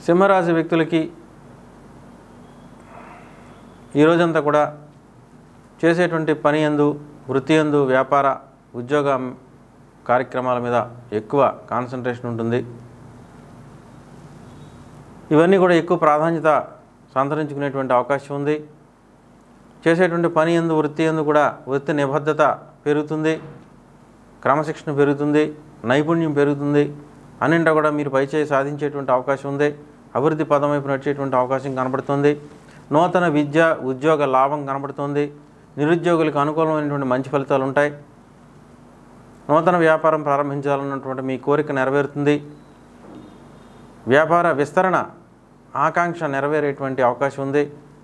సింహరాశి వ్యక్తులకి ఈ రోజంతా కూడా చేసేటువంటి పని ఎందు వృత్తి ఎందు వ్యాపార ఉద్యోగ కార్యక్రమాల మీద ఎక్కువ కాన్సన్ట్రేషన్ ఉంటుంది ఇవన్నీ కూడా ఎక్కువ ప్రాధాన్యత సంతరించుకునేటువంటి అవకాశం ఉంది చేసేటువంటి పని ఎందు వృత్తి ఎందు కూడా వృత్తి నిబద్ధత పెరుగుతుంది క్రమశిక్షణ పెరుగుతుంది నైపుణ్యం పెరుగుతుంది అన్నింటా కూడా మీరు పైచేయి సాధించేటువంటి అవకాశం ఉంది అభివృద్ధి పదం వైపు నడిచేటువంటి అవకాశం కనబడుతుంది నూతన విద్య ఉద్యోగ లాభం కనబడుతుంది నిరుద్యోగులకు అనుకూలమైనటువంటి మంచి ఫలితాలు ఉంటాయి నూతన వ్యాపారం ప్రారంభించాలన్నటువంటి మీ కోరిక నెరవేరుతుంది వ్యాపార విస్తరణ ఆకాంక్ష నెరవేరేటువంటి అవకాశం ఉంది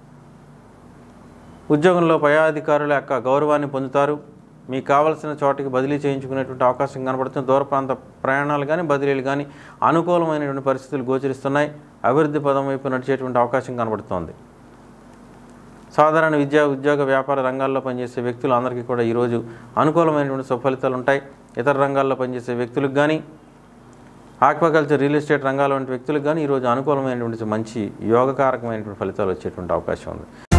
ఉద్యోగంలో పై అధికారుల యొక్క గౌరవాన్ని పొందుతారు మీకు కావలసిన చోటికి బదిలీ చేయించుకునేటువంటి అవకాశం కనబడుతుంది దూర ప్రాంత ప్రయాణాలు కానీ బదిలీలు కానీ అనుకూలమైనటువంటి పరిస్థితులు గోచరిస్తున్నాయి అభివృద్ధి పదం వైపు నడిచేటువంటి అవకాశం కనబడుతోంది సాధారణ విద్యా ఉద్యోగ వ్యాపార రంగాల్లో పనిచేసే వ్యక్తులు అందరికీ కూడా ఈరోజు అనుకూలమైనటువంటి సుఫలితాలు ఉంటాయి ఇతర రంగాల్లో పనిచేసే వ్యక్తులకు కానీ ఆక్వాకల్చర్ రియల్ ఎస్టేట్ రంగాల వంటి వ్యక్తులకు కానీ ఈరోజు అనుకూలమైనటువంటి మంచి యోగకారకమైనటువంటి ఫలితాలు వచ్చేటువంటి అవకాశం ఉంది